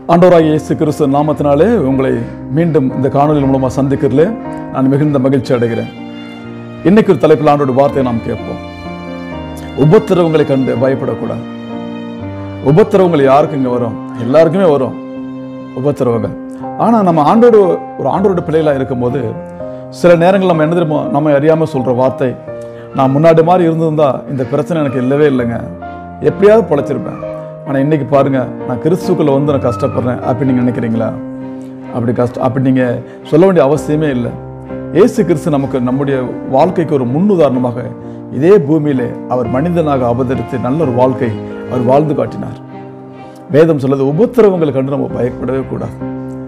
ஆண்டவராகிய இயேசு கிறிஸ்து நாமத்தினாலே உங்களை மீண்டும் இந்த காணொலி மூலமாக சந்திக்கிறதுல நான் மிகுந்த மகிழ்ச்சி அடைகிறேன் இன்னைக்கு ஒரு தலைப்பில் ஆண்டோட வார்த்தையை நாம் கேட்போம் உபத்திரவங்களை கண்டு பயப்படக்கூடாது உபத்திரவங்கள் யாருக்கு இங்கே வரும் எல்லாருக்குமே வரும் உபத்திரவங்கள் ஆனால் நம்ம ஆண்டோடு ஒரு ஆண்டோட பிள்ளைகளாக இருக்கும்போது சில நேரங்கள் நம்ம என்ன தெரியுமோ நம்ம அறியாமல் சொல்கிற வார்த்தை நான் முன்னாடி மாதிரி இருந்திருந்தா இந்த பிரச்சனை எனக்கு இல்லவே இல்லைங்க எப்படியாவது பொழைச்சிருப்பேன் ஆனால் இன்னைக்கு பாருங்க நான் கிறிஸ்துக்குள்ள வந்து நான் கஷ்டப்படுறேன் அப்படி நீங்கள் நினைக்கிறீங்களா அப்படி கஷ்டம் அப்படி நீங்கள் சொல்ல வேண்டிய அவசியமே இல்லை இயேசு கிறிஸ்து நமக்கு நம்முடைய வாழ்க்கைக்கு ஒரு முன்னுதாரணமாக இதே பூமியிலே அவர் மனிதனாக அவதரித்து நல்ல ஒரு வாழ்க்கை அவர் வாழ்ந்து காட்டினார் வேதம் சொல்லுது உபத்திரவங்களை கண்டு நம்ம பயப்படவே கூடாது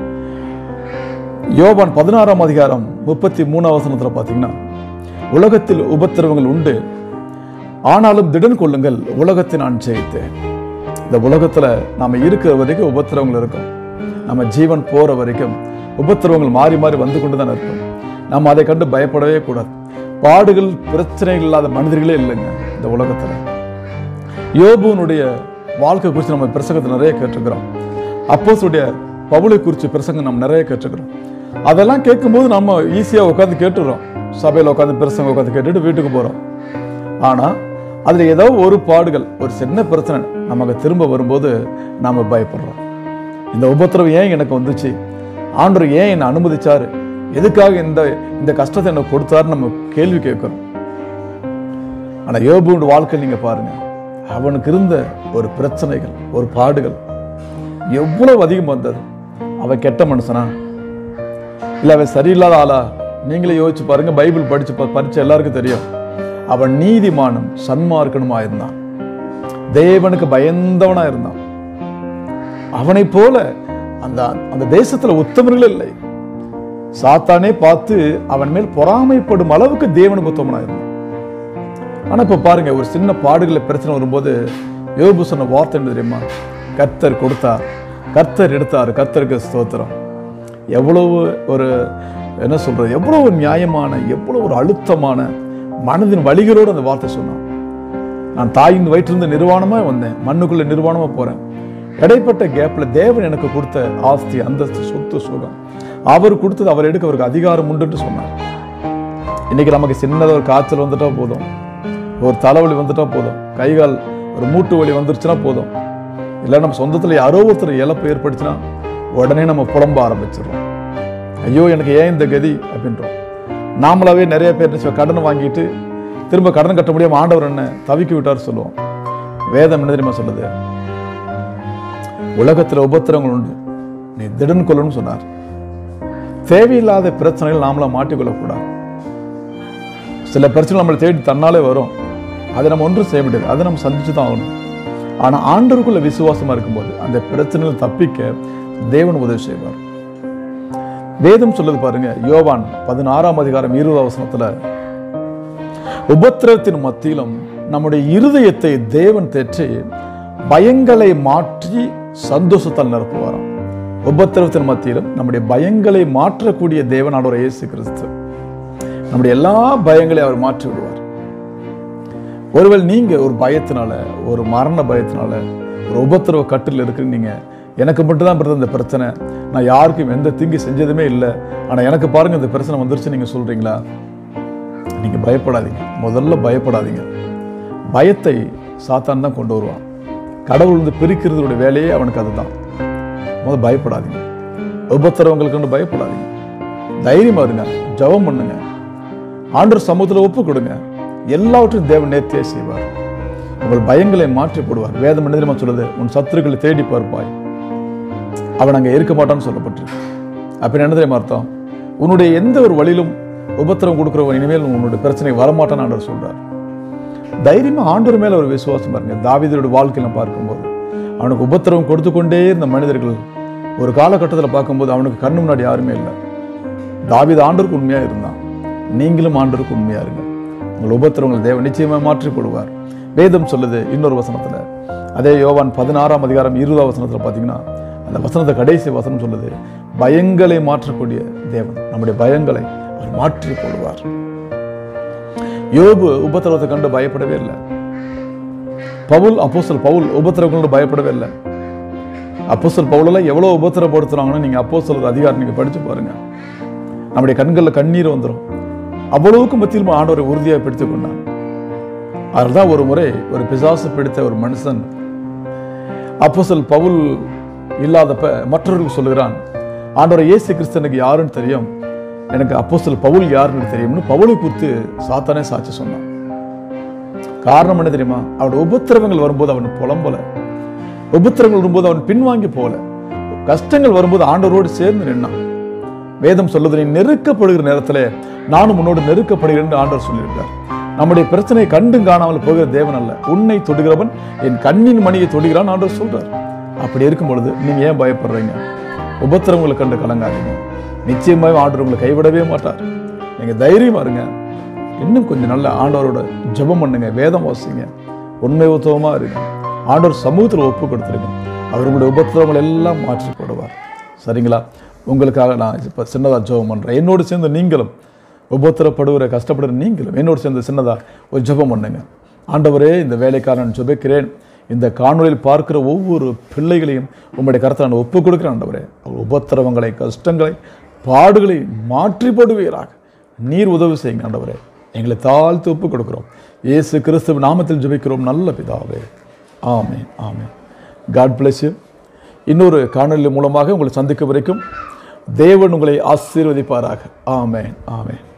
யோவான் பதினாறாம் அதிகாரம் முப்பத்தி மூணாம் வசனத்தில் பார்த்தீங்கன்னா உலகத்தில் உபத்திரவங்கள் உண்டு ஆனாலும் திடன் கொள்ளுங்கள் உலகத்தை நான் ஜெயித்தேன் இந்த உலகத்துல நாம இருக்கிற வரைக்கும் உபத்திரவங்கள் இருக்கும் நம்ம ஜீவன் போற வரைக்கும் உபத்திரவங்கள் மாறி மாறி வந்து கொண்டு தான் இருக்கும் நம்ம அதை கண்டு பயப்படவே கூடாது பாடுகள் பிரச்சனைகள் இல்லாத மனிதர்களே இல்லைங்க இந்த உலகத்துல யோபுனுடைய வாழ்க்கை குறித்து நம்ம பிரசங்கத்தை நிறைய கேட்டிருக்கிறோம் அப்போசுடைய பவுலை குறித்து பிரசங்கம் நம்ம நிறைய கேட்டிருக்கிறோம் அதெல்லாம் கேட்கும்போது நம்ம ஈஸியாக உட்காந்து கேட்டுறோம் சபையில் உட்காந்து பிரசங்கம் உட்காந்து கேட்டுட்டு வீட்டுக்கு போகிறோம் ஆனால் அதில் ஏதோ ஒரு பாடுகள் ஒரு சின்ன பிரச்சனை நமக்கு திரும்ப வரும்போது நாம் பயப்படுறோம் இந்த உபத்திரவம் ஏன் எனக்கு வந்துச்சு ஆண்டவர் ஏன் என்னை அனுமதிச்சாரு எதுக்காக இந்த இந்த கஷ்டத்தை எனக்கு கொடுத்தாருன்னு நம்ம கேள்வி கேட்குறோம் ஆனால் யோபுவோட வாழ்க்கை நீங்கள் பாருங்க அவனுக்கு இருந்த ஒரு பிரச்சனைகள் ஒரு பாடுகள் எவ்வளவு அதிகம் வந்தது அவன் கெட்ட மனுஷனா இல்லை அவன் சரியில்லாத ஆளா நீங்களே யோசிச்சு பாருங்க பைபிள் படிச்சு ப- படிச்ச எல்லாருக்கும் தெரியும் அவன் நீதிமானும் சன்மார்க்கனுமா இருந்தான் தேவனுக்கு பயந்தவனா இருந்தான் அவனை போல அந்த அந்த தேசத்துல உத்தமர்கள் இல்லை சாத்தானே பார்த்து அவன் மேல் பொறாமைப்படும் அளவுக்கு தேவனுக்கு உத்தமனா இருந்தான் ஆனா இப்ப பாருங்க ஒரு சின்ன பாடுகள பிரச்சனை வரும்போது யோபு சொன்ன வார்த்தை என்ன தெரியுமா கர்த்தர் கொடுத்தார் கர்த்தர் எடுத்தார் கர்த்தருக்கு ஸ்தோத்திரம் எவ்வளவு ஒரு என்ன சொல்றது எவ்வளவு ஒரு நியாயமான எவ்வளவு ஒரு அழுத்தமான மனதின் வழிகளோடு அந்த வார்த்தை சொன்னான் நான் தாயின் வயிற்றிலிருந்து நிர்வாணமா வந்தேன் மண்ணுக்குள்ள நிர்வாணமா போறேன் இடைப்பட்ட கேப்ல தேவன் எனக்கு கொடுத்த ஆஸ்தி அந்தஸ்து சொத்து சுகம் அவர் கொடுத்தது அவர் எடுக்க அவருக்கு அதிகாரம் உண்டுன்னு சொன்னார் இன்னைக்கு நமக்கு சின்னதாக ஒரு காய்ச்சல் வந்துட்டா போதும் ஒரு தலைவலி வந்துட்டா போதும் கை கால் ஒரு மூட்டு வலி வந்துருச்சுன்னா போதும் இல்லை நம்ம சொந்தத்தில் யாரோ ஒருத்தர் இழப்பு ஏற்பட்டுச்சுன்னா உடனே நம்ம புலம்ப ஆரம்பிச்சிடுறோம் ஐயோ எனக்கு ஏன் இந்த கதி அப்படின்றோம் நாமளாவே நிறைய பேர் என்ன செய்வோம், கடன் வாங்கிட்டு திரும்ப கடன் கட்ட முடியாம ஆண்டவர் என்ன தவிக்க விட்டார் சொல்லுவோம் வேதம் என்ன தெரியுமா சொல்லுது உலகத்துல உபத்திரங்கள் உண்டு நீ திடன் கொள்ளணும்னு சொன்னார் தேவையில்லாத பிரச்சனைகள் நாமளா மாட்டிக்கொள்ளக்கூடாது சில பிரச்சனை நம்மளை தேடி தன்னாலே வரும் அதை நம்ம ஒன்றும் செய்ய முடியாது அதை நம்ம சந்திச்சு தான் ஆகணும் ஆனா ஆண்டவருக்குள்ள விசுவாசமா இருக்கும்போது அந்த பிரச்சனையில் தப்பிக்க தேவன் உதவி செய்வார் வேதம் சொல்லுது பாருங்க யோவான் பதினாறாம் அதிகாரம் இருபது வசனத்துல உபத்திரத்தின் மத்தியிலும் நம்முடைய இருதயத்தை தேவன் தேற்றி பயங்களை மாற்றி சந்தோஷத்தால் நிரப்புவாராம் உபத்திரவத்தின் மத்தியிலும் நம்முடைய பயங்களை மாற்றக்கூடிய தேவனாடோர இயேசு கிறிஸ்து நம்முடைய எல்லா பயங்களையும் அவர் மாற்றி விடுவார் ஒருவேளை நீங்க ஒரு பயத்தினால ஒரு மரண பயத்தினால ஒரு உபத்திரவ கட்டில் இருக்கிறீங்க எனக்கு மட்டும்தான் பிரதர் இந்த பிரச்சனை நான் யாருக்கும் எந்த தீங்கு செஞ்சதுமே இல்லை ஆனா எனக்கு பாருங்க இந்த பிரச்சனை வந்துருச்சு நீங்க சொல்றீங்களா நீங்க பயப்படாதீங்க முதல்ல பயப்படாதீங்க பயத்தை சாத்தான் தான் கொண்டு வருவான் கடவுள் வந்து பிரிக்கிறதோட வேலையே அவனுக்கு அதுதான் முதல்ல பயப்படாதீங்க உபத்திரவங்களுக்கு பயப்படாதீங்க தைரியமா இருங்க ஜெபம் பண்ணுங்க ஆண்டவர் சமூகத்தில் ஒப்பு கொடுங்க எல்லாவற்றையும் தேவன் நேர்த்தியா செய்வார் உங்கள் பயங்களை மாற்றி போடுவார் வேதம் என்ன தெரியுமா சொல்லுது உன் சத்துருக்களை தேடி பார்ப்பாய் அவன் அங்கே இருக்க மாட்டான்னு சொல்லப்பட்டிருக்கு அப்ப என்ன தெரியுமா அர்த்தம் உன்னுடைய எந்த ஒரு வழியிலும் உபத்திரம் கொடுக்குறவன் இனிமேல் உன்னுடைய பிரச்சனை வரமாட்டான்னு ஆண்டவர் சொல்றார் தைரியமா ஆண்டவர் மேல ஒரு விசுவாசம் பாருங்க தாவீதோட வாழ்க்கையில பார்க்கும்போது அவனுக்கு உபத்திரவம் கொடுத்து கொண்டே இருந்த மனிதர்கள் ஒரு காலகட்டத்தில் பார்க்கும்போது அவனுக்கு கண்ணு முன்னாடி யாருமே இல்லை தாவீது ஆண்டருக்கு உண்மையா இருந்தான் நீங்களும் ஆண்டருக்கு உண்மையா இருங்க உங்கள் உபத்திரவங்கள் தேவன் நிச்சயமா மாற்றி போடுவார் வேதம் சொல்லுது இன்னொரு வசனத்துல அதே யோவான் பதினாறாம் அதிகாரம் இருபதாம் வசனத்துல பார்த்தீங்கன்னா அந்த வசனத்தை கடைசி வசனம் சொல்லுது பயங்களை மாற்றக்கூடிய தேவன் நம்முடைய பயங்களை அவர் மாற்றி போடுவார் யோபு உபத்திரவத்தை கண்டு பயப்படவே இல்லை பவுல் அப்போஸ்தலர் பவுல் உபத்திரவங்கள் கண்டு பயப்படவே இல்லை அப்போஸ்தலர் பவுலெல்லாம் எவ்வளோ உபத்திரப்படுத்துறாங்கன்னு நீங்கள் அப்போஸ்தலர் அதிகாரம் நீங்கள் படித்து பாருங்க நம்முடைய கண்களில் கண்ணீர் வந்துடும் அவ்வளவுக்கு மத்தியிலும் ஆண்டவரை உறுதியாக பிடித்துக் கொண்டான் அதுதான் ஒரு முறை ஒரு பிசாசு பிடித்த ஒரு மனுஷன் அப்போஸ்தலர் பவுல் இல்லாதப்ப மற்றவர்களுக்கு சொல்லுகிறான் ஆண்டவரை இயேசு கிறிஸ்தனுக்கு யாருன்னு தெரியும் எனக்கு அப்போஸ்தலர் பவுல் யாருன்னு தெரியும்னு பவுலை குறித்து சாத்தானே சாட்சி சொன்னான் காரணம் என்ன தெரியுமா அவனுடைய உபத்திரவங்கள் வரும்போது அவன் புலம்பல உபத்திரங்கள் வரும்போது அவன் பின்வாங்கி போகல கஷ்டங்கள் வரும்போது ஆண்டவரோடு சேர்ந்து நின்னான் வேதம் சொல்லுது நீ நெருக்கப்படுகிற நேரத்தில் நானும் உன்னோடு நெருக்கப்படுகிறேன் என்று ஆண்டவர் சொல்லியிருக்கார் நம்முடைய பிரச்சனையை கண்டும் காணாமல் போகிற தேவன் அல்ல உன்னை தொடுகிறவன் என் கண்ணின் மணியை தொடுகிறான் ஆண்டவர் சொல்றார் அப்படி இருக்கும் பொழுது நீங்க ஏன் பயப்படுறீங்க உபத்திரவங்களை கண்டு கலங்காதீங்க நிச்சயமாக ஆண்டவர் உங்களை கைவிடவே மாட்டார் நீங்க தைரியமா இருங்க இன்னும் கொஞ்சம் நல்ல ஆண்டவரோட ஜெபம் பண்ணுங்க வேதம் வாசிங்க உண்மை உத்தவமா இருங்க ஆண்டவர் சமூகத்தில் ஒப்பு கொடுத்துருங்க அவர் உங்களுடைய உபத்திரவங்கள் எல்லாம் மாற்றி போடுவார் சரிங்களா உங்களுக்காக நான் இப்போ சின்னதாக ஜெபம் பண்ணுறேன் என்னோடு சேர்ந்து நீங்களும் உபத்திரப்படுகிற கஷ்டப்படுகிற நீங்களும் என்னோடு சேர்ந்து சின்னதாக ஒரு ஜெபம் பண்ணுங்க ஆண்டவரே இந்த வேலைக்காக நான் ஜெபிக்கிறேன் இந்த காணொளியில் பார்க்கிற ஒவ்வொரு பிள்ளைகளையும் உங்களுடைய கருத்தை நான் ஒப்பு கொடுக்கிறேன் ஆண்டவரே அவர் உபத்திரவங்களை கஷ்டங்களை பாடுகளை மாற்றி போடுவீராக நீர் உதவி செய்யுங்க ஆண்டவரே எங்களை தாழ்த்து ஒப்பு கொடுக்கிறோம் இயேசு கிறிஸ்துவ நாமத்தில் ஜெபிக்கிறோம் நல்ல பிதாவே ஆமே ஆமே காட் bless you இன்னொரு காணொளி மூலமாக உங்களை சந்திக்கும் வரைக்கும் தேவன் உங்களை ஆசீர்வதிப்பாராக ஆமென் ஆமென்